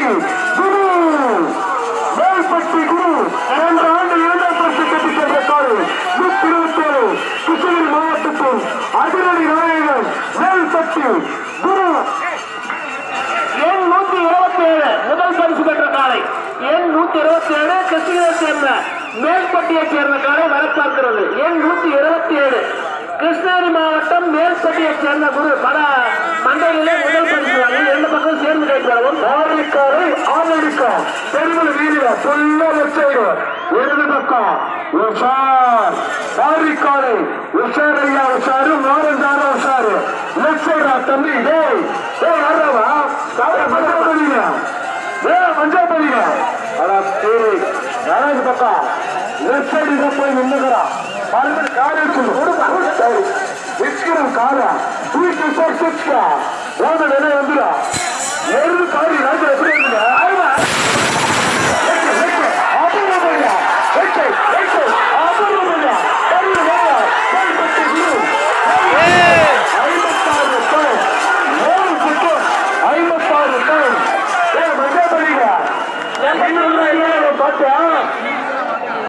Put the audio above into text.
மேல்பட்டி குரு மேல்பட்டி குரு கடந்த ஆண்டு இரண்டாம் பரிசு கட்டி சென்ற காடு நூத்தி இருபத்தி ஏழு கிருஷ்ணகிரி மாவட்டத்தில் அதிரடி நாயகன் மேல்பட்டி குரு எண் நூத்தி இருபத்தி ஏழு முதல் பரிசு பெற்ற காலை எண் நூத்தி இருபத்தி ஏழு கிருஷ்ணகிரியை சேர்ந்த மேல்பட்டியைச் சேர்ந்த காலை வரப்பார்க்கிறது எண் நூத்தி இருபத்தி ஏழு கிருஷ்ணகிரி மாவட்டம் மேல்பட்டியைச் சேர்ந்த குரு பல மண்டையிலே முதல் பரிசு வாங்கி இரண்டு பக்கம் சேர்ந்து கைப்படவும் ஆரணிக்காரை ஆரணிக்கா பெருமள வீதியில ஃபுல்லா வச்சாயிரு இடது பக்கம் உஷார் ஆரிக்காரை உஷார் ஐயா உஷாரு மாறந்தார உஷாரு லெஃப்ட் சைடா தம்பி டேய் டேய் யாராவா காலை மஞ்சள் பண்ணிங்க டேய் மஞ்சள் பண்ணிங்க அடா சரி யாராவது பக்கம் லெஃப்ட் சைடு இதை போய் நின்னுக்கிறா பாருங்க காரை சொல்லு கொடுப்பா வச்சுக்கிறேன் காரை தூக்கி சார் சுச்சுக்கா ஓட வெளியே வந்துடா எரு காரி ராஜா எப்படி இருந்தீங்க ஆமா வெச்சு, வெச்சு, அபூர்வம் ஐயா. வெச்சு, வெச்சு, அபூர்வம் ஐயா. தெரியும் ஐயா. கைப்பற்றி விடு. ஐம்பத்தாறு டன். ஏழு சுற்றம். ஐம்பத்தாறு டன். ஏய், மஞ்சள் பண்ணிக்க. என்ன ஐயா, இதை பார்த்தியா?